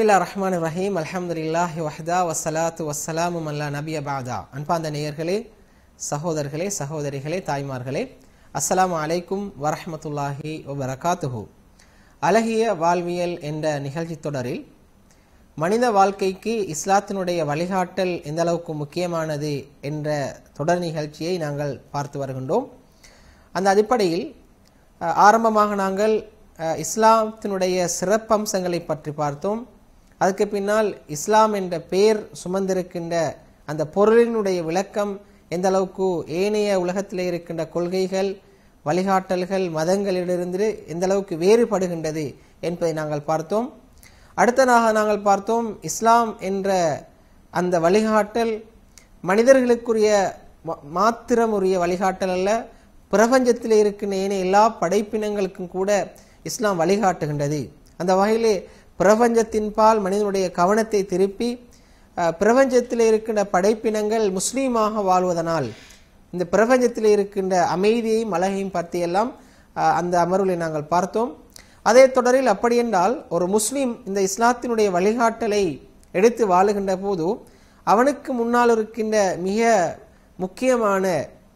பிஸ்மில்லா ரஹ்மான் ரஹீம் அல்ஹம்துலில்லாஹி வஹ்தா வஸ்ஸலாத்து வஸ்ஸலாமு அல்லா நபிய பாதா அன்பாந்த நேயர்களே சகோதரர்களே சகோதரிகளே தாய்மார்களே அஸ்ஸலாமு அலைக்கும் வரஹ்மத்துல்லாஹி வபரகாத்துஹு அழகிய வாழ்வியல் என்ற நிகழ்ச்சி தொடரில் மனித வாழ்க்கைக்கு இஸ்லாத்தினுடைய வழிகாட்டல் எந்த அளவுக்கு முக்கியமானது என்ற தொடர் நிகழ்ச்சியை நாங்கள் பார்த்து வருகின்றோம் அந்த அடிப்படையில் அஹ், ஆரம்பமாக நாங்கள் அஹ், இஸ்லாத்தினுடைய சிறப்பம்சங்களை பற்றி பார்த்தோம் அதுக்கு பின்னால் இஸ்லாம் என்ற பெயர் சுமந்திருக்கின்ற அந்த பொருளினுடைய விளக்கம் எந்த அளவுக்கு ஏனைய உலகத்திலே இருக்கின்ற கொள்கைகள் வழிகாட்டல்கள் மதங்களிலிருந்து எந்த அளவுக்கு வேறுபடுகின்றது என்பதை நாங்கள் பார்த்தோம் அடுத்ததாக நாங்கள் பார்த்தோம் இஸ்லாம் என்ற அந்த வழிகாட்டல் மனிதர்களுக்குரிய மா- மாத்திரம் உரிய வழிகாட்டல் அல்ல பிரபஞ்சத்தில் இருக்கின்ற ஏனைய எல்லா படைப்பினங்களுக்கும் கூட இஸ்லாம் வழிகாட்டுகின்றது அந்த வகையிலே பிரபஞ்சத்தின் பால் மனிதனுடைய கவனத்தை திருப்பி அஹ், பிரபஞ்சத்தில் இருக்கின்ற படைப்பினங்கள் முஸ்லீமாக வாழ்வதனால் இந்த பிரபஞ்சத்தில் இருக்கின்ற அமைதியையும் அழகையும் பற்றியெல்லாம் அஹ், அந்த அமர்வில் நாங்கள் பார்த்தோம் அதே தொடரில் அப்படி என்றால் ஒரு முஸ்லீம் இந்த இஸ்லாத்தினுடைய வழிகாட்டலை எடுத்து வாழுகின்ற போது அவனுக்கு முன்னால் இருக்கின்ற மிக முக்கியமான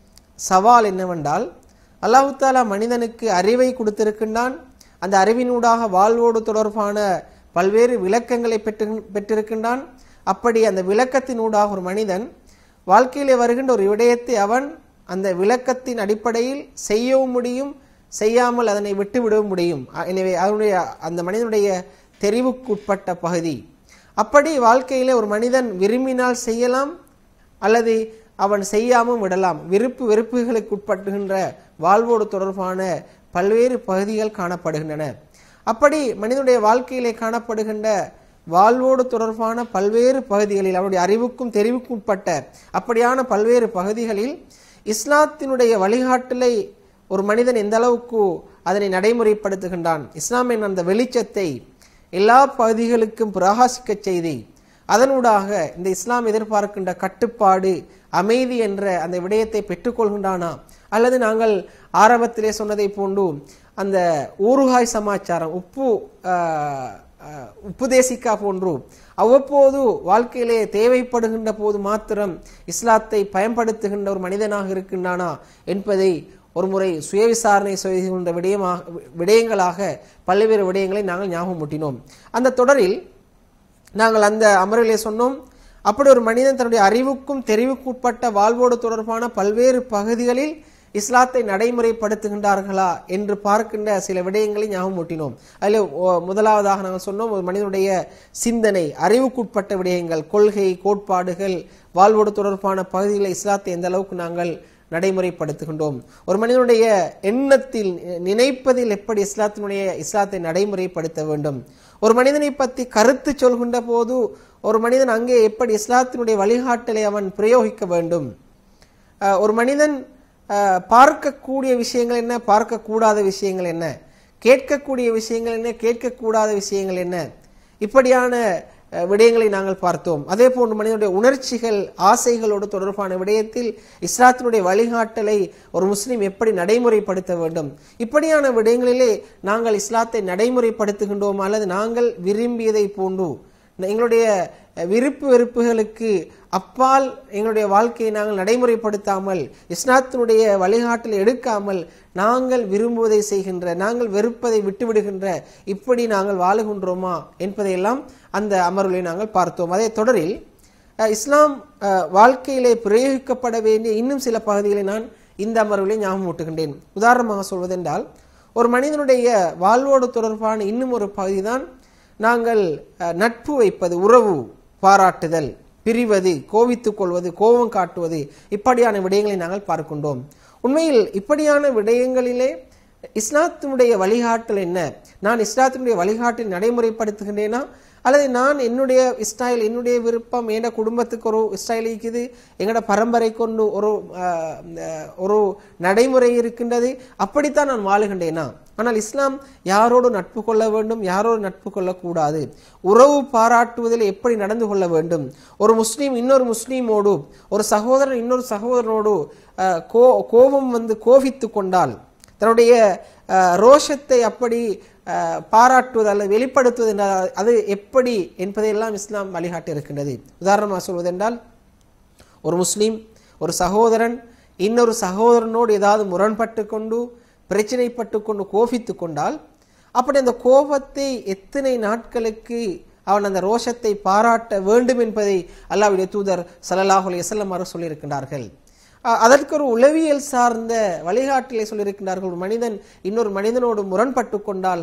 சவால் என்னவென்றால் அல்லாஹு தாலா மனிதனுக்கு அறிவை கொடுத்திருக்கின்றான் அந்த அறிவினூடாக வாழ்வோடு தொடர்பான பல்வேறு விளக்கங்களை பெற்று பெற்றிருக்கின்றான் அப்படி அந்த விளக்கத்தினூடாக ஒரு மனிதன் வாழ்க்கையிலே வருகின்ற ஒரு விடயத்தை அவன் அந்த விளக்கத்தின் அடிப்படையில் செய்யவும் முடியும் செய்யாமல் அதனை விட்டுவிடவும் முடியும் அ- எனவே அதனுடைய அந்த மனிதனுடைய தெரிவுக்குட்பட்ட பகுதி அப்படி வாழ்க்கையிலே ஒரு மனிதன் விரும்பினால் செய்யலாம் அல்லது அவன் செய்யாமல் விடலாம் விருப்பு வெறுப்புகளுக்கு உட்பட்டுகின்ற வாழ்வோடு தொடர்பான பல்வேறு பகுதிகள் காணப்படுகின்றன அப்படி மனிதனுடைய வாழ்க்கையிலே காணப்படுகின்ற வாழ்வோடு தொடர்பான பல்வேறு பகுதிகளில் அவனுடைய அறிவுக்கும் தெரிவுக்கும் உட்பட்ட அப்படியான பல்வேறு பகுதிகளில் இஸ்லாத்தினுடைய வழிகாட்டலை ஒரு மனிதன் எந்த அளவுக்கு அதனை நடைமுறைப்படுத்துகின்றான் இஸ்லாமின் அந்த வெளிச்சத்தை எல்லா பகுதிகளுக்கும் பிரகாசிக்கச் செய்தி அதனூடாக இந்த இஸ்லாம் எதிர்பார்க்கின்ற கட்டுப்பாடு அமைதி என்ற அந்த விடயத்தை பெற்றுக்கொள்கின்றானா அல்லது நாங்கள் ஆரம்பத்திலே சொன்னதை போன்று அந்த ஊறுகாய் சமாச்சாரம் உப்பு ஆஹ், ஆஹ், உப்புதேசிக்கா போன்று அவ்வப்போது வாழ்க்கையிலே தேவைப்படுகின்ற போது மாத்திரம் இஸ்லாத்தை பயன்படுத்துகின்ற ஒரு மனிதனாக இருக்கின்றானா என்பதை ஒரு முறை சுய விசாரணை செய்கின்ற விடயமாக விடயங்களாக பல்வேறு விடயங்களை நாங்கள் ஞாபகம் ஊட்டினோம் அந்த தொடரில் நாங்கள் அந்த அமர்விலே சொன்னோம் அப்படி ஒரு மனிதன் தன்னுடைய அறிவுக்கும் தெரிவுக்கும் உட்பட்ட வாழ்வோடு தொடர்பான பல்வேறு பகுதிகளில் இஸ்லாத்தை நடைமுறைப்படுத்துகின்றார்களா என்று பார்க்கின்ற சில விடயங்களை ஞாபகம் ஊட்டினோம் அதில் ஓ- முதலாவதாக நாங்கள் சொன்னோம் ஒரு மனிதனுடைய சிந்தனை அறிவுக்குட்பட்ட விடயங்கள் கொள்கை கோட்பாடுகள் வாழ்வோடு தொடர்பான பகுதிகளில் இஸ்லாத்தை எந்த அளவுக்கு நாங்கள் நடைமுறைப்படுத்துகின்றோம் ஒரு மனிதனுடைய எண்ணத்தில் நினைப்பதில் எப்படி இஸ்லாத்தினுடைய இஸ்லாத்தை நடைமுறைப்படுத்த வேண்டும் ஒரு மனிதனை பற்றி கருத்து சொல்கின்ற போது ஒரு மனிதன் அங்கே எப்படி இஸ்லாத்தினுடைய வழிகாட்டலை அவன் பிரயோகிக்க வேண்டும் அஹ், ஒரு மனிதன் அஹ், பார்க்கக்கூடிய விஷயங்கள் என்ன பார்க்கக்கூடாத விஷயங்கள் என்ன கேட்கக்கூடிய விஷயங்கள் என்ன கேட்கக்கூடாத விஷயங்கள் என்ன இப்படியான அஹ், விடயங்களை நாங்கள் பார்த்தோம் அதே போன்று மனிதனுடைய உணர்ச்சிகள் ஆசைகளோடு தொடர்பான விடயத்தில் இஸ்லாத்தினுடைய வழிகாட்டலை ஒரு முஸ்லீம் எப்படி நடைமுறைப்படுத்த வேண்டும் இப்படியான விடயங்களிலே நாங்கள் இஸ்லாத்தை நடைமுறைப்படுத்துகின்றோம் அல்லது நாங்கள் விரும்பியதை போன்று எங்களுடைய அஹ், விருப்பு வெறுப்புகளுக்கு அப்பால் எங்களுடைய வாழ்க்கையை நாங்கள் நடைமுறைப்படுத்தாமல் இஸ்லாத்தினுடைய வழிகாட்டலை எடுக்காமல் நாங்கள் விரும்புவதை செய்கின்ற நாங்கள் வெறுப்பதை விட்டுவிடுகின்ற இப்படி நாங்கள் வாழுகின்றோமா என்பதையெல்லாம் அந்த அமர்வுகளை நாங்கள் பார்த்தோம் அதே தொடரில் அஹ், இஸ்லாம் அஹ், வாழ்க்கையிலே பிரயோகிக்கப்பட வேண்டிய இன்னும் சில பகுதிகளை நான் இந்த அமர்விலே ஞாபகம் ஊட்டுகின்றேன் உதாரணமாக சொல்வதென்றால் ஒரு மனிதனுடைய வாழ்வோடு தொடர்பான இன்னும் ஒரு பகுதிதான் நாங்கள் அஹ், நட்பு வைப்பது உறவு பாராட்டுதல் பிரிவது கோவித்துக் கொள்வது கோபம் காட்டுவது இப்படியான விடயங்களை நாங்கள் பார்க்கின்றோம் உண்மையில் இப்படியான விடயங்களிலே இஸ்லாத்தினுடைய வழிகாட்டல் என்ன நான் இஸ்லாத்தினுடைய வழிகாட்டல் நடைமுறைப்படுத்துகின்றேனா அல்லது நான் என்னுடைய ஸ்டைல் என்னுடைய விருப்பம் என் குடும்பத்துக்கு ஒரு ஸ்டைல் இருக்குது எங்களோட பரம்பரை கொண்டு ஒரு ஆஹ், ஆஹ், ஒரு நடைமுறை இருக்கின்றது அப்படித்தான் நான் வாழுகின்றேனா ஆனால் இஸ்லாம் யாரோடு நட்பு கொள்ள வேண்டும் யாரோடு நட்பு கொள்ளக்கூடாது உறவு பாராட்டுவதில் எப்படி நடந்து கொள்ள வேண்டும் ஒரு முஸ்லீம் இன்னொரு முஸ்லீமோடு ஒரு சகோதரன் இன்னொரு சகோதரனோடு ஆஹ், கோ கோபம் வந்து கோபித்து கொண்டால் தன்னுடைய அஹ், ரோஷத்தை அப்படி அஹ், பாராட்டுவது அல்லது வெளிப்படுத்துவது என்றால் அது எப்படி என்பதையெல்லாம் இஸ்லாம் வழிகாட்டி இருக்கின்றது உதாரணமாக சொல்வதென்றால் ஒரு முஸ்லீம் ஒரு சகோதரன் இன்னொரு சகோதரனோடு ஏதாவது முரண்பட்டு கொண்டு பிரச்சனைப்பட்டு கொண்டு கோபித்து கொண்டால் அப்படி அந்த கோபத்தை எத்தனை நாட்களுக்கு அவன் அந்த ரோஷத்தை பாராட்ட வேண்டும் என்பதை அல்லாஹ்வுடைய தூதர் ஸல்லல்லாஹு அலைஹி வஸல்லம் அவர்கள் சொல்லியிருக்கின்றார்கள் அ- அதற்கு ஒரு உளவியல் சார்ந்த வழிகாட்டிலை சொல்லியிருக்கின்றார்கள் ஒரு மனிதன் இன்னொரு மனிதனோடு முரண்பட்டு கொண்டால்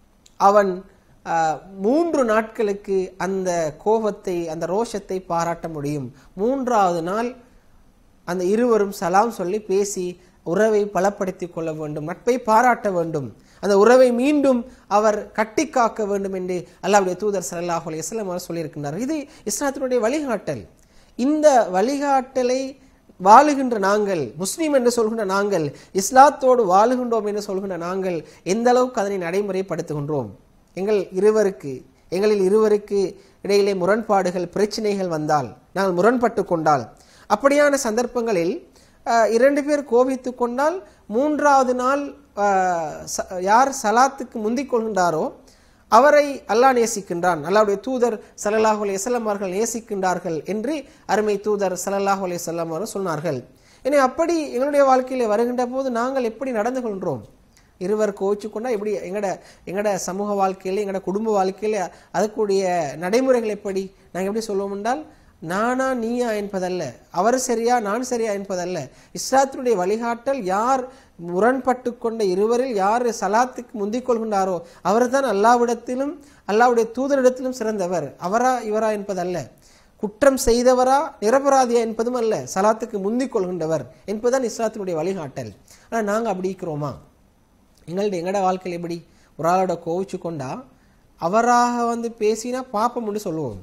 அவன் அஹ், மூன்று நாட்களுக்கு அந்த கோபத்தை அந்த ரோஷத்தை பாராட்ட முடியும் மூன்றாவது நாள் அந்த இருவரும் சலாம் சொல்லி பேசி உறவை பலப்படுத்திக் கொள்ள வேண்டும் நட்பை பாராட்ட வேண்டும் அந்த உறவை மீண்டும் அவர் கட்டி காக்க வேண்டும் என்று அல்லாஹ்வுடைய தூதர் ஸல்லல்லாஹு அலைஹி வஸல்லம் அவர் சொல்லியிருக்கின்றார் இது இஸ்லாத்தினுடைய வழிகாட்டல் இந்த வழிகாட்டலை வாழுகின்ற நாங்கள் முஸ்லீம் என்று சொல்கின்ற நாங்கள் இஸ்லாத்தோடு வாழுகின்றோம் என்று சொல்கின்ற நாங்கள் எந்த அளவுக்கு அதனை நடைமுறைப்படுத்துகின்றோம் எங்கள் இருவருக்கு எங்களில் இருவருக்கு இடையிலே முரண்பாடுகள் பிரச்சனைகள் வந்தால் நாங்கள் முரண்பட்டு கொண்டால் அப்படியான சந்தர்ப்பங்களில் அஹ், இரண்டு பேர் கோபித்து கொண்டால் மூன்றாவது நாள் அஹ், ச- யார் சலாத்துக்கு முந்திக் கொள்கின்றாரோ அவரை அல்லாஹ் நேசிக்கின்றான் அல்லாஹ்வுடைய தூதர் ஸல்லல்லாஹு அலைஹி வஸல்லம் அவர்கள் நேசிக்கின்றார்கள் என்று அருமை தூதர் ஸல்லல்லாஹு அலைஹி வஸல்லம் அவர்கள் சொன்னார்கள் எனவே அப்படி எங்களுடைய வாழ்க்கையில வருகின்ற போது நாங்கள் எப்படி நடந்து கொள்கிறோம் இருவர் கோச்சு கொண்டா எப்படி எங்கட எங்கட சமூக வாழ்க்கையில எங்கட குடும்ப வாழ்க்கையில அதற்குரிய நடைமுறைகள் எப்படி நாங்கள் எப்படி சொல்லுவோம் என்றால் நானா நீயா என்பதல்ல அவர் சரியா நான் சரியா என்பதல்ல இஸ்லாத்தினுடைய வழிகாட்டல் யார் முரண்பட்டு கொண்ட இருவரில் யார் சலாத்துக்கு முந்திக் கொள்கின்றாரோ அவர்தான் அல்லாவிடத்திலும் அல்லாவுடைய தூதரிடத்திலும் சிறந்தவர் அவரா இவரா என்பதல்ல குற்றம் செய்தவரா நிரபராதியா என்பதும் அல்ல சலாத்துக்கு முந்திக் கொள்கின்றவர் என்பதுதான் இஸ்லாத்தினுடைய வழிகாட்டல் ஆனால் நாங்கள் அப்படி இருக்கிறோமா எங்கள்ட்ட எங்கட வாழ்க்கையில் எப்படி ஒரு ஆளோட கோவிச்சு கொண்டா அவராக வந்து பேசினா பாப்பம்னு சொல்லுவோம்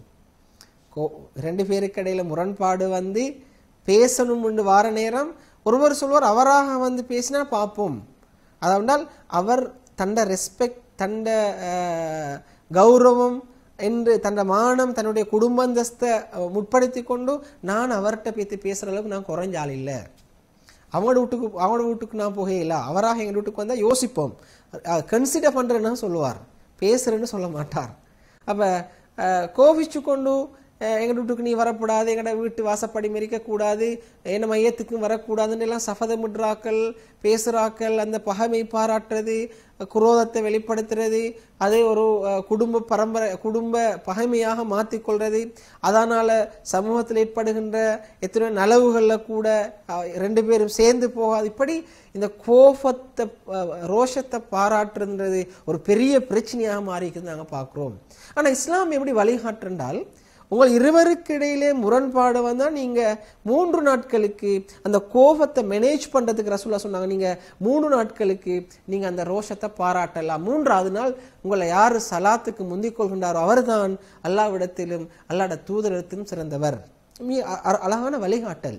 கோ ரெண்டு பேருக்கு இடையில முரண்பாடு வந்து பேசணும்னு வார நேரம் ஒருவர் சொல்வார் அவராக வந்து பேசினா பார்ப்போம் அதாவண்டால் அவர் தண்ட ரெஸ்பெக்ட் தண்ட அஹ், கௌரவம் என்று தண்ட மானம் தன்னுடைய குடும்பந்தஸ்தை அஹ், முற்படுத்தி கொண்டு நான் அவர்கிட்ட பேசி பேசுகிற அளவுக்கு நான் குறைஞ்ச ஆள் இல்லை அவங்களோட வீட்டுக்கு அவங்களோட வீட்டுக்கு நான் போகையில அவராக எங்கள் வீட்டுக்கு வந்தால் யோசிப்போம் கன்சிடர் பண்ணுறேன்னு சொல்லுவார் பேசுறேன்னு சொல்ல மாட்டார் அப்போ கோபிச்சு கொண்டு அஹ், எங்க வீட்டுக்கு நீ வரக்கூடாது எங்கட வீட்டு வாசப்படி மெரிக்கக்கூடாது என்ன மையத்துக்கும் வரக்கூடாதுன்னு எல்லாம் சபதமிடுறாக்கள் பேசுறாக்கள் அந்த பகைமை பாராட்டுறது குரோதத்தை வெளிப்படுத்துறது அதை ஒரு அஹ், குடும்ப பரம்பரை குடும்ப பகைமையாக மாற்றிக்கொள்றது அதனால சமூகத்தில் ஏற்படுகின்ற எத்தனை நலவுகளில் கூட அஹ், ரெண்டு பேரும் சேர்ந்து போகாது இப்படி இந்த கோபத்தை அஹ், ரோஷத்தை பாராட்டுன்றது ஒரு பெரிய பிரச்சனையாக மாறிக்குது நாங்கள் பார்க்குறோம் ஆனால் இஸ்லாம் எப்படி வழிகாட்டுன்றால் உங்கள் இருவருக்கு இடையிலே முரண்பாடு வந்தால் நீங்கள் மூன்று நாட்களுக்கு அந்த கோபத்தை மேனேஜ் பண்ணுறதுக்கு ரசூலா சொன்னாங்க நீங்கள் மூணு நாட்களுக்கு நீங்கள் அந்த ரோஷத்தை பாராட்டலாம் மூன்றாவது நாள் உங்களை யார் சலாத்துக்கு முந்திக் கொள்கின்றாரோ அவர்தான் அல்லாவிடத்திலும் அல்லாட தூதரிடத்திலும் சிறந்தவர் மிக அ- அ- அழகான வழிகாட்டல்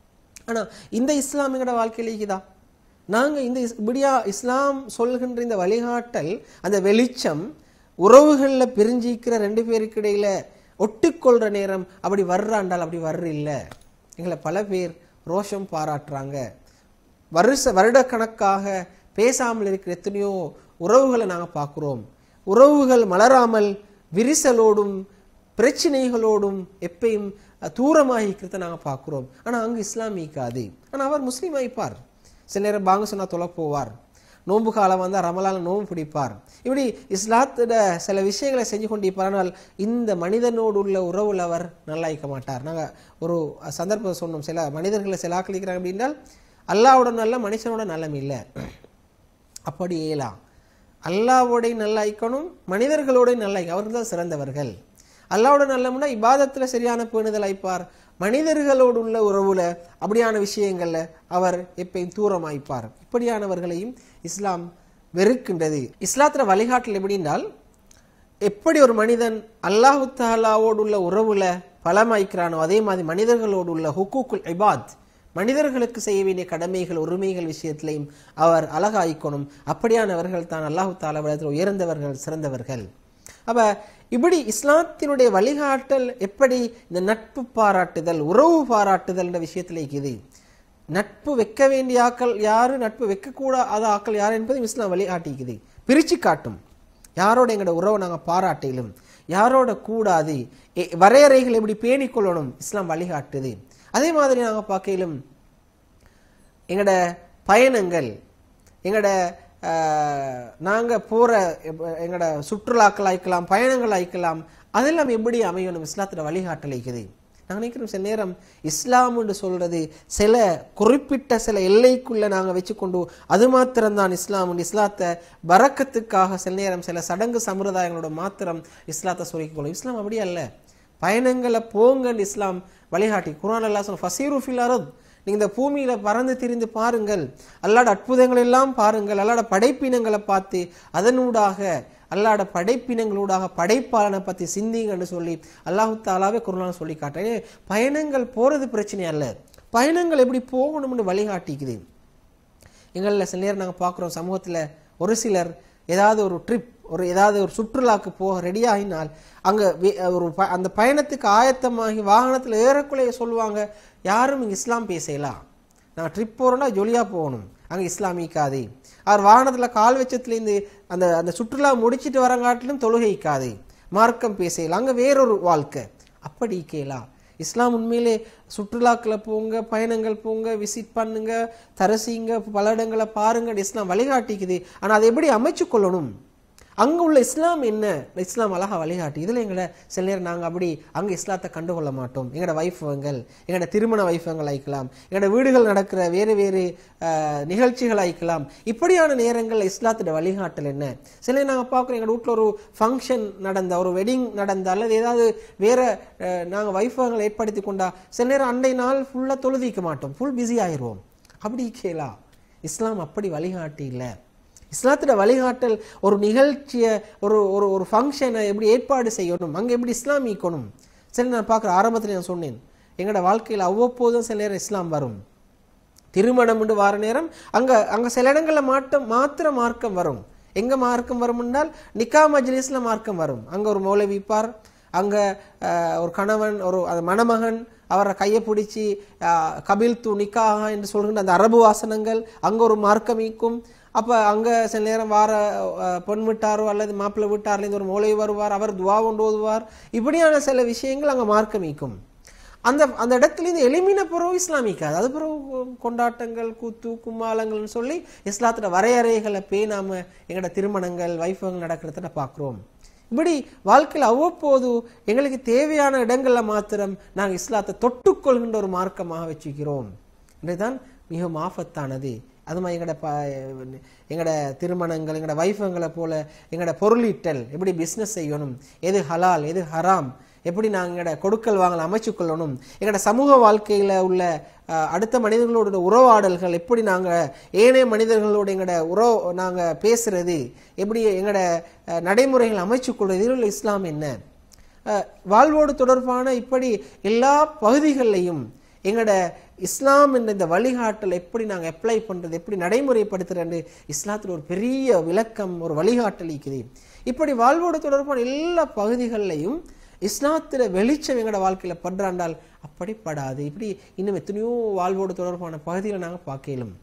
ஆனா இந்த இஸ்லாம் எங்கட வாழ்க்கையில இருக்குதா நாங்க இந்த இஸ்- இப்படியா இஸ்லாம் சொல்கின்ற இந்த வழிகாட்டல் அந்த வெளிச்சம் உறவுகள்ல பிரிஞ்சிக்கிற ரெண்டு பேருக்கு இடையில ஒட்டிக்கொள்ற நேரம் அப்படி வர்றாண்டால் அப்படி வர்ற இல்ல எங்களை பல பேர் ரோஷம் பாராட்டுறாங்க வருஷ வருடக்கணக்காக பேசாமல் இருக்கிற எத்தனையோ உறவுகளை நாங்கள் பார்க்குறோம் உறவுகள் மலராமல் விரிசலோடும் பிரச்சனைகளோடும் எப்பயும் தூரமாக இருக்கிறத நாங்கள் பார்க்குறோம் ஆனால் அங்கு இஸ்லாமிக்காது ஆனால் அவர் முஸ்லீம் ஆயிப்பார் சில நேரம் பாங்க சொன்னால் தொலை போவார் நோன்பு காலம் வந்தால் ரமலால நோன்பு பிடிப்பார் இப்படி இஸ்லாத்தோட சில விஷயங்களை செஞ்சு கொண்டிருப்பார் ஆனால் இந்த மனிதனோடு உள்ள உறவுல அவர் நல்லா இருக்க மாட்டார் நாங்கள் ஒரு சந்தர்ப்பம் சொன்னோம் சில மனிதர்களை சில ஆக்களிக்கிறாங்க அப்படின்னால் அல்லாவோட நல்ல மனுஷனோட நல்லம் இல்லை அப்படி இயலாம் அல்லாவோடய நல்லா ஐக்கணும் மனிதர்களோட நல்லா ஐக்கணும். அவர்கள் தான் சிறந்தவர்கள் அல்லாவோட நல்லம்னா இபாதத்துல சரியான பேணுதல் ஐப்பார் மனிதர்களோடு உள்ள உறவுல அப்படியான விஷயங்கள்ல அவர் எப்பயும் தூரமாய்ப்பார் இப்படியானவர்களையும் இஸ்லாம் வெறுக்கின்றது இஸ்லாத்துல வழிகாட்டல் எப்படின்னால் எப்படி ஒரு மனிதன் அல்லாஹு தாலாவோடு உள்ள உறவுல பலமாய்க்கிறானோ அதே மாதிரி மனிதர்களோடு உள்ள ஹுக்கூக்குல் இபாத் மனிதர்களுக்கு செய்ய வேண்டிய கடமைகள் உரிமைகள் விஷயத்திலையும் அவர் அழகாய்க்கணும் அப்படியானவர்கள் தான் அல்லாஹு தாலாவிடத்தில் உயர்ந்தவர்கள் சிறந்தவர்கள் அப்ப இப்படி இஸ்லாத்தினுடைய வழிகாட்டல் எப்படி இந்த நட்பு பாராட்டுதல் உறவு பாராட்டுதல் என்ற விஷயத்தில் இருக்குது நட்பு வைக்க வேண்டிய ஆக்கள் யாரு நட்பு வைக்கக்கூடாத ஆக்கள் யார் என்பதை இஸ்லாம் வழிகாட்டிக்குது பிரிச்சு காட்டும் யாரோட எங்களோட உறவை நாங்கள் பாராட்டிலும் யாரோட கூடாது எ- வரையறைகள் எப்படி பேணிக்கொள்ளணும் இஸ்லாம் வழிகாட்டுது அதே மாதிரி நாங்கள் பார்க்கையிலும் எங்களோட பயணங்கள் எங்களோட நாங்கள் போகிற எங்களோட சுற்றுலாக்கள் ஆயிக்கலாம் பயணங்கள் ஆயிக்கலாம் அதெல்லாம் எப்படி அமையணும் இஸ்லாத்துல வழிகாட்டல் இருக்குது நாங்கள் நினைக்கிறோம் சில நேரம் இஸ்லாம்னு சொல்றது சில குறிப்பிட்ட சில எல்லைக்குள்ள நாங்கள் வச்சுக்கொண்டு அது மாத்திரம்தான் இஸ்லாம் இஸ்லாத்தை பறக்கத்துக்காக சில நேரம் சில சடங்கு சம்பிரதாயங்களோட மாத்திரம் இஸ்லாத்தை சொல்லிக் கொள்ளும் இஸ்லாம் அப்படி அல்ல பயணங்களை போங்கன்னு இஸ்லாம் வழிகாட்டி குரான் அல்லாஹ் சொன்ன ஃபசீரு ஃபில் அரத் நீங்க இந்த பூமியில பறந்து திரிந்து பாருங்கள் அல்லாட அற்புதங்கள் எல்லாம் பாருங்கள் அல்லாட படைப்பினங்களை பார்த்து அதனூடாக அல்லாட படைப்பினங்களூடாக படைப்பாளனை பத்தி சிந்திங்கன்னு சொல்லி அல்லாஹு தாலாவே குரான் சொல்லி காட்டுறேன் பயணங்கள் போறது பிரச்சனை அல்ல பயணங்கள் எப்படி போகணும்னு வழிகாட்டிக்குது எங்களில் சில நேரம் நாங்கள் பார்க்குறோம் சமூகத்தில் ஒரு சிலர் ஏதாவது ஒரு ட்ரிப் ஒரு ஏதாவது ஒரு சுற்றுலாக்கு போக ரெடி ஆகினால் அங்கே ஒரு ப அந்த பயணத்துக்கு ஆயத்தமாகி வாகனத்தில் ஏறக்குள்ளே சொல்லுவாங்க யாரும் இங்கே இஸ்லாம் பேசலாம் நான் ட்ரிப் போகிறோன்னா ஜொலியாக போகணும் அங்கே இஸ்லாமிக்காது அவர் வாகனத்தில் கால் வச்சத்துலேருந்து அந்த அந்த சுற்றுலா முடிச்சிட்டு வரங்காட்டிலும் தொழுகைக்காது மார்க்கம் பேசலாம் அங்கே வேறொரு வாழ்க்கை அப்படி கேளா இஸ்லாம் உண்மையிலே சுற்றுலாக்களை போங்க பயணங்கள் போங்க விசிட் பண்ணுங்க தரசிங்க பல இடங்களை பாருங்க இஸ்லாம் வழிகாட்டிக்குது ஆனால் அதை எப்படி அமைச்சு கொள்ளணும் அங்கே உள்ள இஸ்லாம் என்ன இஸ்லாம் அழகா வழிகாட்டி இதில் எங்களை சில நேரம் நாங்கள் அப்படி அங்கே இஸ்லாத்தை கண்டுகொள்ள மாட்டோம் எங்களோட வைஃபங்கள் எங்களோட திருமண வைஃபங்கள் ஆயிக்கலாம் எங்களோட வீடுகள் நடக்கிற வேறு வேறு அஹ், நிகழ்ச்சிகள் ஆயிக்கலாம் இப்படியான நேரங்களில் இஸ்லாத்தோட வழிகாட்டல் என்ன சில நேரம் நாங்கள் பார்க்குறோம் எங்களோட வீட்டில் ஒரு ஃபங்க்ஷன் நடந்த ஒரு வெட்டிங் நடந்த அல்லது ஏதாவது வேற நாங்கள் வைஃபங்களை ஏற்படுத்தி கொண்டா சில நேரம் அன்றைய நாள் ஃபுல்லாக தொழுதிக்க மாட்டோம் ஃபுல் பிஸி ஆயிடுவோம் அப்படி கேளா இஸ்லாம் அப்படி வழிகாட்டி இல்லை இஸ்லாத்தோட வழிகாட்டல் ஒரு நிகழ்ச்சியை ஒரு ஒரு ஒரு ஃபங்க்ஷனை எப்படி ஏற்பாடு செய்யணும் அங்கே எப்படி இஸ்லாம் ஈக்கணும் சரி நான் பார்க்குற ஆரம்பத்தில் நான் சொன்னேன் எங்களோட வாழ்க்கையில் அவ்வப்போதும் சில நேரம் இஸ்லாம் வரும் திருமணம் வார நேரம் அங்கே அங்கே சில இடங்களில் மாட்டம் மாத்திர மார்க்கம் வரும் எங்கே மார்க்கம் வரும் என்றால் நிக்கா மஜ்லிஸில் மார்க்கம் வரும் அங்கே ஒரு மௌலவிப்பார் அங்கே ஒரு கணவன் ஒரு அது மணமகன் அவரை கையை பிடிச்சி கபில் து நிக்காஹா என்று சொல்கின்ற அந்த அரபு வாசனங்கள் அங்கே ஒரு மார்க்கம் ஈக்கும் அப்போ அங்கே சில நேரம் வார அஹ், பொன் விட்டாரோ அல்லது மாப்பிள்ளை விட்டார்லேருந்து ஒரு மூளை வருவார் அவர் துவா கொண்டு ஓதுவார் இப்படியான சில விஷயங்கள் அங்கே மார்க்கம் ஈக்கும் அந்த அந்த இடத்துல இருந்து எளிமின பிறகு இஸ்லாமிக்காது அது பிறகு கொண்டாட்டங்கள் கூத்து கும்மாளங்கள்னு சொல்லி இஸ்லாத்தோட வரையறைகளை பேணாம எங்களோட திருமணங்கள் வைஃபங்கள் நடக்கிறத பார்க்குறோம் இப்படி வாழ்க்கையில் அவ்வப்போது எங்களுக்கு தேவையான இடங்கள்ல மாத்திரம் நாங்கள் இஸ்லாத்தை தொட்டுக்கொள்கின்ற ஒரு மார்க்கமாக வச்சுக்கிறோம் இதுதான் மிகவும் ஆபத்தானது அது மாதிரி எங்களோட ப எங்களோட திருமணங்கள் எங்களோட வைஃபங்களை போல எங்களோட பொருளீட்டல் எப்படி பிஸ்னஸ் செய்யணும் எது ஹலால் எது ஹராம் எப்படி நாங்கள் எங்களோட கொடுக்கல் வாங்கல் அமைச்சு கொள்ளணும் எங்களோட சமூக வாழ்க்கையில் உள்ள அஹ், அடுத்த மனிதர்களோட உறவாடல்கள் எப்படி நாங்கள் ஏனைய மனிதர்களோட எங்களோட உறவு நாங்கள் பேசுறது எப்படி எங்களோட அஹ், நடைமுறைகள் அமைச்சு கொள்வது இதில் உள்ள இஸ்லாம் என்ன அஹ், வாழ்வோடு தொடர்பான இப்படி எல்லா பகுதிகளிலையும் எங்களோட இஸ்லாம் என்ற இந்த வழிகாட்டல் எப்படி நாங்கள் அப்ளை பண்ணுறது எப்படி நடைமுறைப்படுத்துறது இஸ்லாத்தில் ஒரு பெரிய விளக்கம் ஒரு வழிகாட்டல் இருக்குது இப்படி வாழ்வோடு தொடர்பான எல்லா பகுதிகளிலையும் இஸ்லாத்தில் வெளிச்சம் எங்களோட வாழ்க்கையில் படுறாண்டால் அப்படி படாது இப்படி இன்னும் எத்தனையோ வாழ்வோடு தொடர்பான பகுதிகளை நாங்கள் பார்க்கலும்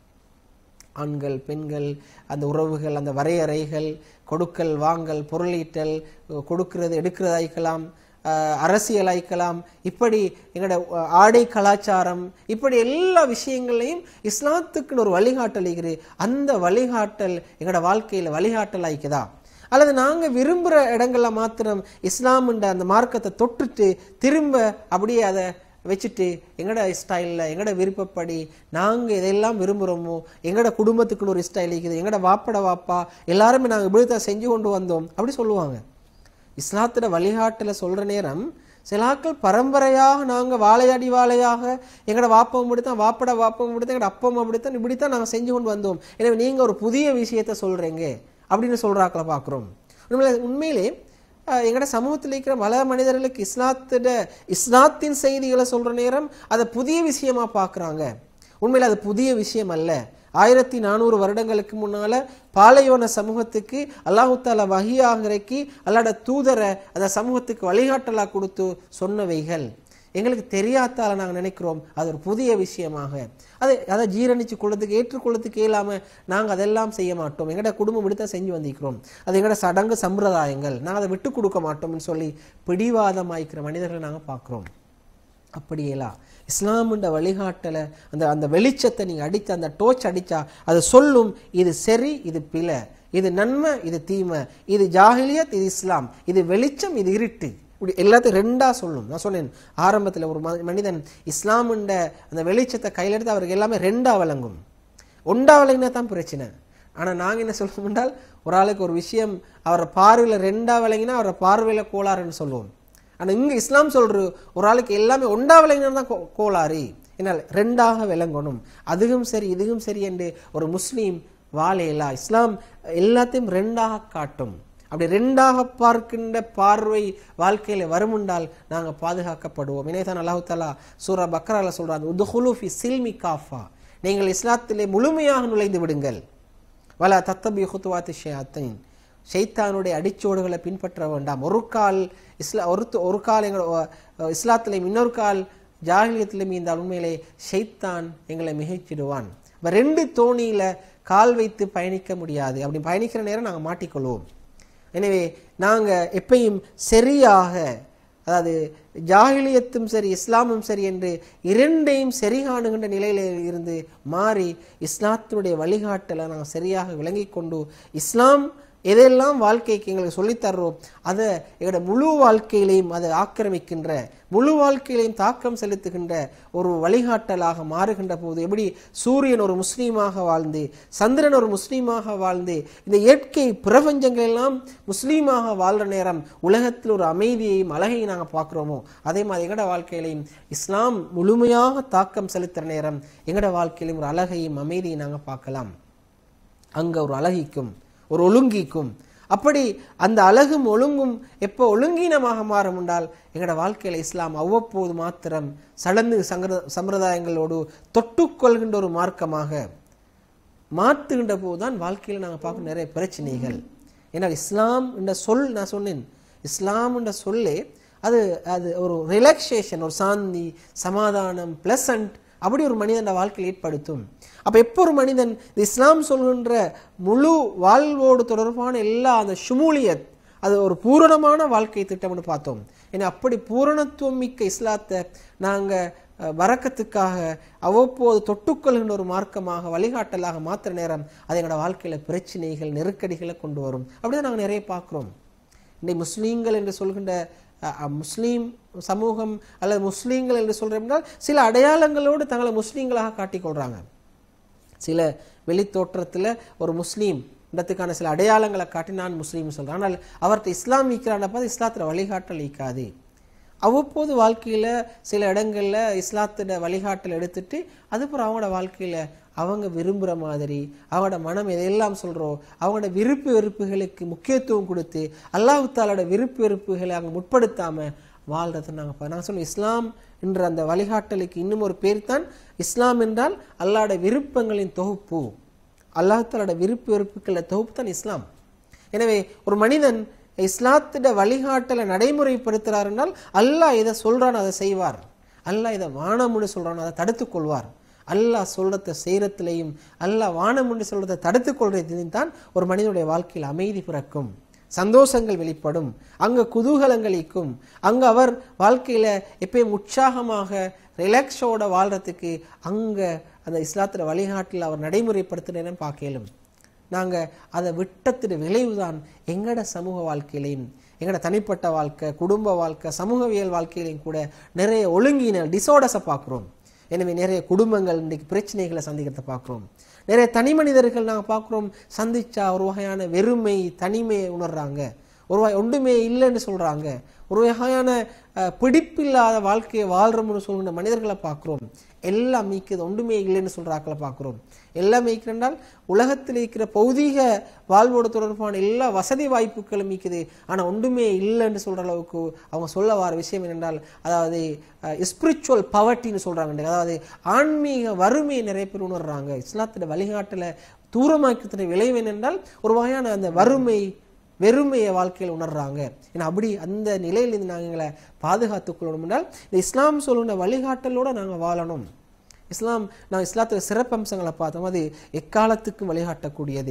ஆண்கள் பெண்கள் அந்த உறவுகள் அந்த வரையறைகள் கொடுக்கல் வாங்கல் பொருளீட்டல் கொடுக்கிறது எடுக்கிறதாய்க்கலாம் அஹ், அரசியலாய்க்கலாம் இப்படி எங்களோட அஹ், ஆடை கலாச்சாரம் இப்படி எல்லா விஷயங்களையும் இஸ்லாத்துக்குன்னு ஒரு வழிகாட்டல் இருக்குது அந்த வழிகாட்டல் எங்களோட வாழ்க்கையில் வழிகாட்டல் ஆயிக்குதா அல்லது நாங்கள் விரும்புகிற இடங்கள்ல மாத்திரம் இஸ்லாம்ன்ற அந்த மார்க்கத்தை தொட்டுட்டு திரும்ப அப்படியே அதை வச்சுட்டு எங்களோட ஸ்டைலில் எங்களோட விருப்பப்படி நாங்கள் எதெல்லாம் விரும்புகிறோமோ எங்களோட குடும்பத்துக்குன்னு ஒரு ஸ்டைல் இருக்குது எங்களோட வாப்பட வாப்பா எல்லாருமே நாங்கள் இப்படித்தான் செஞ்சு கொண்டு வந்தோம் அப்படி சொல்லுவாங்க இஸ்லாத்தோட வழிகாட்டுல சொல்ற நேரம் சிலாக்கள் பரம்பரையாக நாங்க வாழையடி வாழையாக எங்களோட வாப்பம் இப்படித்தான் வாப்பட வாப்பம் இப்படித்தான் எங்களோட அப்பம் அப்படித்தான் இப்படித்தான் நாங்க செஞ்சு கொண்டு வந்தோம் எனவே நீங்க ஒரு புதிய விஷயத்த சொல்றீங்க அப்படின்னு சொல்றாக்களை பார்க்குறோம் உண்மையிலே உண்மையிலே அஹ், எங்களோட சமூகத்தில் இருக்கிற பல மனிதர்களுக்கு இஸ்லாத்தோட இஸ்லாத்தின் செய்திகளை சொல்ற நேரம் அதை புதிய விஷயமா பார்க்குறாங்க உண்மையில் அது புதிய விஷயம் அல்ல ஆயிரத்தி நானூறு வருடங்களுக்கு முன்னால பாலையோன சமூகத்துக்கு அல்லாஹு தாலா வகியாக இறக்கி அல்லாட தூதரை அந்த சமூகத்துக்கு வழிகாட்டலா கொடுத்து சொன்னவைகள் எங்களுக்கு தெரியாதால நாங்கள் நினைக்கிறோம் அது ஒரு புதிய விஷயமாக அதை அதை ஜீரணிச்சு கொள்றதுக்கு ஏற்றுக்கொள்ளதுக்கு இயலாம நாங்கள் அதெல்லாம் செய்ய மாட்டோம் எங்கட குடும்பம் விடுத்த செஞ்சு வந்திருக்கிறோம் அது எங்கட சடங்கு சம்பிரதாயங்கள் நாங்கள் அதை விட்டு கொடுக்க மாட்டோம்னு சொல்லி பிடிவாதமாய்க்கிற மனிதர்களை நாங்கள் பார்க்குறோம் அப்படியேலா இஸ்லாமுண்ட வழிகாட்டலை அந்த அந்த வெளிச்சத்தை நீங்கள் அடித்த அந்த டோச் அடித்தா அது சொல்லும் இது சரி இது பிழை இது நன்மை இது தீமை இது ஜாஹிலியத் இது இஸ்லாம் இது வெளிச்சம் இது இருட்டு இப்படி எல்லாத்தையும் ரெண்டா சொல்லும் நான் சொன்னேன் ஆரம்பத்தில் ஒரு ம- மனிதன் இஸ்லாமுண்ட அந்த வெளிச்சத்தை கையில் எடுத்து அவருக்கு எல்லாமே ரெண்டா வழங்கும் ஒண்டா விளங்கினா தான் பிரச்சனை ஆனால் நாங்கள் என்ன சொல்லுவோம் என்றால் ஒரு ஆளுக்கு ஒரு விஷயம் அவரை பார்வையில் ரெண்டா விளங்கினா அவரை பார்வையில் கோளாறுன்னு சொல்லுவோம் ஆனால் இங்கே இஸ்லாம் சொல்ற ஒரு ஆளுக்கு எல்லாமே ஒண்டா விளங்கினா தான் கோ- கோளாறு என்னால் ரெண்டாக விளங்கணும் அதுவும் சரி இதுவும் சரி என்று ஒரு முஸ்லீம் வாழையிலா இஸ்லாம் எல்லாத்தையும் ரெண்டாக காட்டும் அப்படி ரெண்டாக பார்க்கின்ற பார்வை வாழ்க்கையில வருமுண்டால் நாங்கள் பாதுகாக்கப்படுவோம் இணையதான் அல்லாஹு தாலா சூரா பக்ரால சொல்றாங்க உதுஹுலு ஃபி சில்மி காஃபா நீங்கள் இஸ்லாத்திலே முழுமையாக நுழைந்து விடுங்கள் வல தத்தபி ஹுத்துவாத்தி ஷயாத்தின் ஷைத்தானுடைய அடிச்சோடுகளை பின்பற்ற வேண்டாம் ஒரு கால் இஸ்லா ஒரு ஒரு கால் எங்கள் இஸ்லாத்திலையும் இன்னொரு கால் ஜாகிலியத்திலும் இந்த உண்மையிலே ஷைத்தான் எங்களை மிகைச்சிடுவான் அப்ப ரெண்டு தோணியில கால் வைத்து பயணிக்க முடியாது அப்படி பயணிக்கிற நேரம் நாங்கள் மாட்டிக்கொள்வோம் எனவே நாங்கள் எப்பயும் சரியாக அதாவது ஜாகிலியத்தும் சரி இஸ்லாமும் சரி என்று இரண்டையும் சரி காணுகின்ற நிலையில இருந்து மாறி இஸ்லாத்தினுடைய வழிகாட்டலை நாங்கள் சரியாக விளங்கிக் கொண்டு இஸ்லாம் எதெல்லாம் வாழ்க்கைக்கு எங்களுக்கு சொல்லித் தர்றோம் அதை எங்களோட முழு வாழ்க்கையிலையும் அதை ஆக்கிரமிக்கின்ற முழு வாழ்க்கையிலையும் தாக்கம் செலுத்துகின்ற ஒரு வழிகாட்டலாக மாறுகின்ற போது எப்படி சூரியன் ஒரு முஸ்லீமாக வாழ்ந்து சந்திரன் ஒரு முஸ்லீமாக வாழ்ந்து இந்த இயற்கை பிரபஞ்சங்கள் எல்லாம் முஸ்லீமாக வாழ்ற நேரம் உலகத்தில் ஒரு அமைதியையும் அழகையும் நாங்கள் பார்க்குறோமோ அதே மாதிரி எங்களோட வாழ்க்கையிலையும் இஸ்லாம் முழுமையாக தாக்கம் செலுத்துகிற நேரம் எங்களோட வாழ்க்கையிலும் ஒரு அழகையும் அமைதியை நாங்கள் பார்க்கலாம் அங்க ஒரு அழகிக்கும் ஒரு ஒழுங்கிக்கும் அப்படி அந்த அழகும் ஒழுங்கும் எப்போ ஒழுங்கீனமாக மாறும் என்றால் எங்களோட வாழ்க்கையில இஸ்லாம் அவ்வப்போது மாத்திரம் சடங்கு சங்கிர சம்பிரதாயங்களோடு தொட்டுக்கொள்கின்ற ஒரு மார்க்கமாக மாற்றுகின்ற போதுதான் வாழ்க்கையில் நாங்கள் பார்க்கும் நிறைய பிரச்சனைகள் ஏன்னா இஸ்லாம் என்ற சொல் நான் சொன்னேன் இஸ்லாம் என்ற சொல்லே அது அது ஒரு ரிலாக்ஸேஷன் ஒரு சாந்தி சமாதானம் பிளசன்ட் அப்படி ஒரு மனிதன் வாழ்க்கையில் ஏற்படுத்தும் அப்ப எப்போ ஒரு மனிதன் இந்த இஸ்லாம் சொல்கின்ற முழு வாழ்வோடு தொடர்பான எல்லா அந்த ஷுமூலியத் அது ஒரு பூரணமான வாழ்க்கை திட்டம்னு பார்த்தோம் ஏன்னா அப்படி பூரணத்துவம் மிக்க இஸ்லாத்தை நாங்க அஹ், வரக்கத்துக்காக அவ்வப்போது தொட்டுக்கொள்கின்ற ஒரு மார்க்கமாக வழிகாட்டலாக மாத்திர நேரம் அது எங்களோட வாழ்க்கையில பிரச்சனைகள் நெருக்கடிகளை கொண்டு வரும் அப்படிதான் நாங்கள் நிறைய பார்க்கிறோம் இன்னைக்கு முஸ்லீம்கள் என்று சொல்கின்ற அஹ், அஹ், முஸ்லீம் சமூகம் அல்லது முஸ்லீம்கள் என்று சொல்றோம்னால் சில அடையாளங்களோடு தங்களை முஸ்லீம்களாக காட்டிக்கொள்றாங்க சில வெளித்தோற்றத்தில் ஒரு முஸ்லீம் இடத்துக்கான சில அடையாளங்களை காட்டி நான் முஸ்லீம் சொல்றேன் ஆனால் அவர்கிட்ட இஸ்லாம் ஈக்கிறான பார்த்து இஸ்லாத்தில் வழிகாட்டல் ஈக்காது அவ்வப்போது வாழ்க்கையில சில இடங்கள்ல இஸ்லாத்தோட வழிகாட்டல் எடுத்துட்டு அதுக்கப்புறம் அவங்களோட வாழ்க்கையில அவங்க விரும்புகிற மாதிரி அவங்களோட மனம் எதையெல்லாம் சொல்றோ அவங்களோட விருப்பு வெறுப்புகளுக்கு முக்கியத்துவம் கொடுத்து அல்லாஹ் தாலோட விருப்பு வெறுப்புகளை அங்கே முற்படுத்தாம வாழ்றதை நாங்கள் நாங்கள் சொல்லுவோம் இஸ்லாம் என்ற அந்த வழிகாட்டலுக்கு இன்னும் ஒரு பேர் தான் இஸ்லாம் என்றால் அல்லாஹ்வோட விருப்பங்களின் தொகுப்பு அல்லாஹாலோட விருப்பு வெறுப்புக்கள தொகுப்பு தான் இஸ்லாம் எனவே ஒரு மனிதன் இஸ்லாத்திட வழிகாட்டலை நடைமுறைப்படுத்துறார் என்றால் அல்லாஹ் இதை சொல்றான் அதை செய்வார் அல்லாஹ் இதை வானம்னு சொல்றான் அதை தடுத்துக் கொள்வார் அல்லாஹ் சொல்றத செய்யறதுலையும் அல்லாஹ் வானம்னு சொல்றதை தடுத்துக் கொள்றதுலையும் தான் ஒரு மனிதனுடைய வாழ்க்கையில் அமைதி பிறக்கும் சந்தோஷங்கள் வெளிப்படும் அங்க குதூகலங்கள் இக்கும் அங்க அவர் வாழ்க்கையில எப்பயும் உற்சாகமாக ரிலாக்ஸோட வாழ்றதுக்கு அங்க அந்த இஸ்லாத்துல வழிகாட்டில் அவர் நடைமுறைப்படுத்தினேன்னு பார்க்கலும் நாங்க அதை விட்டத்தின் விளைவுதான் எங்கட சமூக வாழ்க்கையிலையும் எங்கட தனிப்பட்ட வாழ்க்கை குடும்ப வாழ்க்கை சமூகவியல் வாழ்க்கையிலையும் கூட நிறைய ஒழுங்கின டிசோர்டஸை பார்க்குறோம் எனவே நிறைய குடும்பங்கள் இன்றைக்கு பிரச்சனைகளை சந்திக்கிறத பார்க்குறோம் நிறைய தனி மனிதர்கள் நாங்கள் பார்க்குறோம் சந்திச்சா ஒரு வகையான வெறுமை தனிமையை உணர்றாங்க ஒரு வகை ஒன்றுமே இல்லைன்னு சொல்றாங்க ஒரு வகையான அஹ், பிடிப்பில்லாத வாழ்க்கையை வாழ்றோம்னு சொல்கிற மனிதர்களை பார்க்குறோம் எல்லாம் மீக்குது ஒன்றுமே இல்லைன்னு சொல்ற ஆட்களை பார்க்குறோம் எல்லாம் மீக்கிறென்றால் உலகத்தில் இருக்கிற பௌதீக வாழ்வோடு தொடர்பான எல்லா வசதி வாய்ப்புகளும் மீக்குது ஆனா ஒன்றுமே இல்லைன்னு சொல்ற அளவுக்கு அவங்க சொல்ல வர விஷயம் என்னென்றால் அதாவது ஸ்பிரிச்சுவல் பவர்ட்டின்னு சொல்றாங்க அதாவது ஆன்மீக வறுமையை நிறைய பேர் உணர்றாங்க இஸ்லாத்தோட வழிகாட்டுல தூரமாக்கத்தின விளைவு என்னென்றால் ஒரு வகையான அந்த வறுமை வெறுமையை வாழ்க்கையில் உணர்றாங்க ஏன்னா அப்படி அந்த நிலையிலிருந்து நாங்கள் எங்களை பாதுகாத்துக் கொள்ளணும் என்றால் இந்த இஸ்லாம் சொல்லுகிற வழிகாட்டலோட நாங்கள் வாழணும் இஸ்லாம் நான் இஸ்லாத்துல சிறப்பம்சங்களை பார்த்தோம் அது எக்காலத்துக்கும் வழிகாட்டக்கூடியது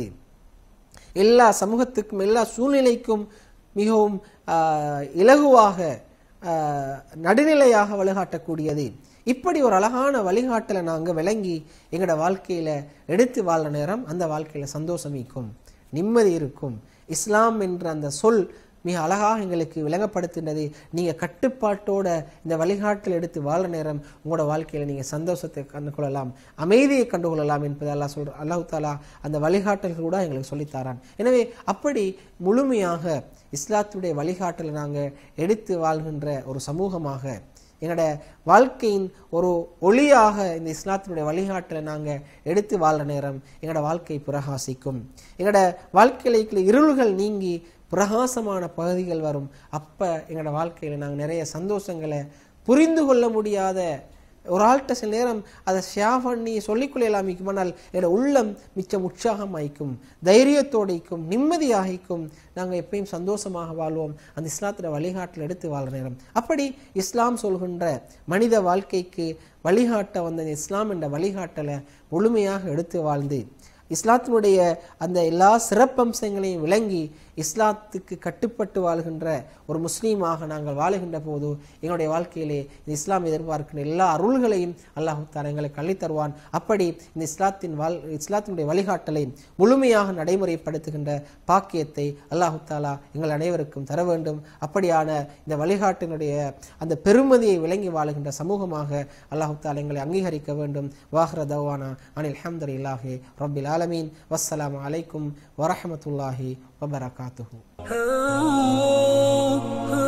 எல்லா சமூகத்துக்கும் எல்லா சூழ்நிலைக்கும் மிகவும் ஆஹ், இலகுவாக ஆஹ், நடுநிலையாக வழிகாட்டக்கூடியது இப்படி ஒரு அழகான வழிகாட்டலை நாங்கள் விளங்கி எங்களோட வாழ்க்கையில எடுத்து வாழ்ற நேரம் அந்த வாழ்க்கையில சந்தோஷம் இருக்கும் நிம்மதி இருக்கும் இஸ்லாம் என்ற அந்த சொல் மிக அழகாக எங்களுக்கு விளங்கப்படுத்துகின்றது நீங்க கட்டுப்பாட்டோட இந்த வழிகாட்டல் எடுத்து வாழ்ற நேரம் உங்களோட வாழ்க்கையில நீங்க சந்தோஷத்தை கண்டு கொள்ளலாம் அமைதியை கண்டுகொள்ளலாம் என்பதை அல்லாஹ் சொல்ற அல்லாஹ் தாலா அந்த வழிகாட்டல்கள் கூட எங்களுக்கு சொல்லித்தாரான் எனவே அப்படி முழுமையாக இஸ்லாத்துடைய வழிகாட்டலை நாங்க எடுத்து வாழ்கின்ற ஒரு சமூகமாக எங்களோட வாழ்க்கையின் ஒரு ஒளியாக இந்த இஸ்லாத்தினுடைய வழிகாட்டலை நாங்கள் எடுத்து வாழ்ற நேரம் எங்களோட வாழ்க்கை பிரகாசிக்கும் எங்களோட வாழ்க்கையில இருக்கிற இருள்கள் நீங்கி பிரகாசமான பகுதிகள் வரும் அப்போ எங்களோட வாழ்க்கையில் நாங்கள் நிறைய சந்தோஷங்களை புரிந்து கொள்ள முடியாத ஒரு ஆள்கிட்ட சில நேரம் அதை ஷேர் பண்ணி சொல்லிக்கொள்ளலாம் ஆனால் என்னோட உள்ளம் மிச்சம் உற்சாகமாய்க்கும் தைரியத்தோடைக்கும் நிம்மதியாகிக்கும் நாங்கள் எப்பயும் சந்தோஷமாக வாழ்வோம் அந்த இஸ்லாத்துல வழிகாட்டில் எடுத்து வாழ்ற நேரம் அப்படி இஸ்லாம் சொல்கின்ற மனித வாழ்க்கைக்கு வழிகாட்ட வந்த இந்த இஸ்லாம் என்ற வழிகாட்டலை முழுமையாக எடுத்து வாழ்ந்து இஸ்லாத்தினுடைய அந்த எல்லா சிறப்பம்சங்களையும் விளங்கி இஸ்லாத்துக்கு கட்டுப்பட்டு வாழ்கின்ற ஒரு முஸ்லீமாக நாங்கள் வாழுகின்ற போது எங்களுடைய வாழ்க்கையிலே இந்த இஸ்லாம் எதிர்பார்க்கின்ற எல்லா அருள்களையும் அல்லாஹு தாலா எங்களுக்கு அள்ளித் தருவான் அப்படி இந்த இஸ்லாத்தின் வாழ் இஸ்லாத்தினுடைய வழிகாட்டலை முழுமையாக நடைமுறைப்படுத்துகின்ற பாக்கியத்தை அல்லாஹு தாலா எங்கள் அனைவருக்கும் தர வேண்டும் அப்படியான இந்த வழிகாட்டினுடைய அந்த பெருமதியை விளங்கி வாழுகின்ற சமூகமாக அல்லாஹு தாலா எங்களை அங்கீகரிக்க வேண்டும் வாஹ்ர தவானா அனில் அல்ஹம்துலில்லாஹி ரப்பில் ஆலமீன் வஸ்ஸலாமு அலைக்கும் வரஹ்மத்துல்லாஹி வபரகாத்துஹு ah, ah.